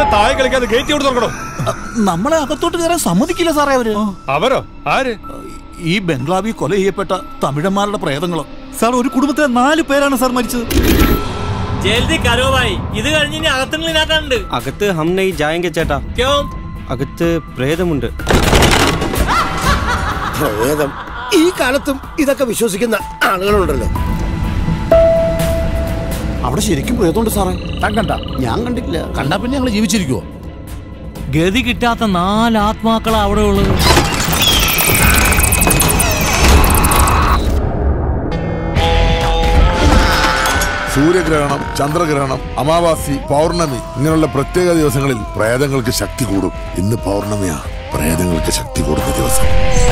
താഴെ കളിക്കാതെ ഗേറ്റ് കൊണ്ട് തുറക്കണോ നമ്മളെ അകത്തോട്ട് കയറാൻ സമ്മതിക്കില്ല സാറേ അവര് അവരോ ആര് ഈ ബംഗ്ലാവിൽ കൊല ചെയ്യപ്പെട്ട തമിഴന്മാരുടെ പ്രേതങ്ങളോ സാർ ഒരു കുടുംബത്തിലെ നാല് പേരാണ് സാർ മരിച്ചത് ജൽദി കരോ ഭായി ഇത് കഴിഞ്ഞ് ഇനി അകത്തുള്ളിലാക്കാനുണ്ട് അകത്ത് ഹം നഹീ ജായെങ്കിൽ ചേട്ടാ ക്യോ അകത്ത് പ്രേതമുണ്ട് പ്രേതം ഈ കാലത്തും ഇതൊക്കെ വിശ്വസിക്കുന്ന ആളുകളുണ്ടല്ലോ അവിടെ ശരിക്കും പ്രേതമുണ്ട് സാറേ താൻ കണ്ട ഞാൻ കണ്ടിട്ടില്ല കണ്ടാ പിന്നെ ഞങ്ങൾ ജീവിച്ചിരിക്കുവോ ഗതി കിട്ടാത്ത നാല് ആത്മാക്കളാ അവിടെ ഉള്ളത് സൂര്യഗ്രഹണം ചന്ദ്രഗ്രഹണം അമാവാസി പൗർണമി ഇങ്ങനെയുള്ള പ്രത്യേക ദിവസങ്ങളിൽ പ്രേതങ്ങൾക്ക് ശക്തി കൂടും ഇന്ന് പൗർണമിയാ പ്രേതങ്ങൾക്ക് ശക്തി കൂടുന്ന ദിവസം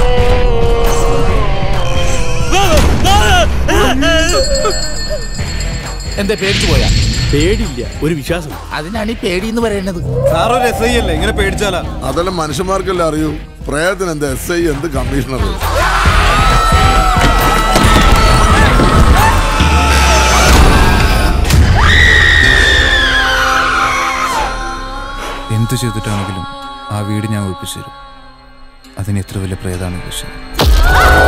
എന്റെ പേടിച്ചു പോയാ പേടിയില്ല ഒരു വിശ്വാസം അതിനാണ് ഈ പേടി എന്ന് പറയുന്നത് സാർ ഒരു എസ് ഐ അല്ലേ ഇങ്ങനെ പേടിച്ചാലാ അതെല്ലാം മനുഷ്യന്മാർക്കല്ലേ അറിയൂ പ്രേതത്തിന് എന്ത് എസ് ഐ എന്ത് കമ്മീഷണർ എന്തു ചെയ്തിട്ടാണെങ്കിലും ആ വീട് ഞാൻ ഒഴിപ്പിച്ചു തരും അതിന് എത്ര വലിയ പ്രേതാണ് ശരി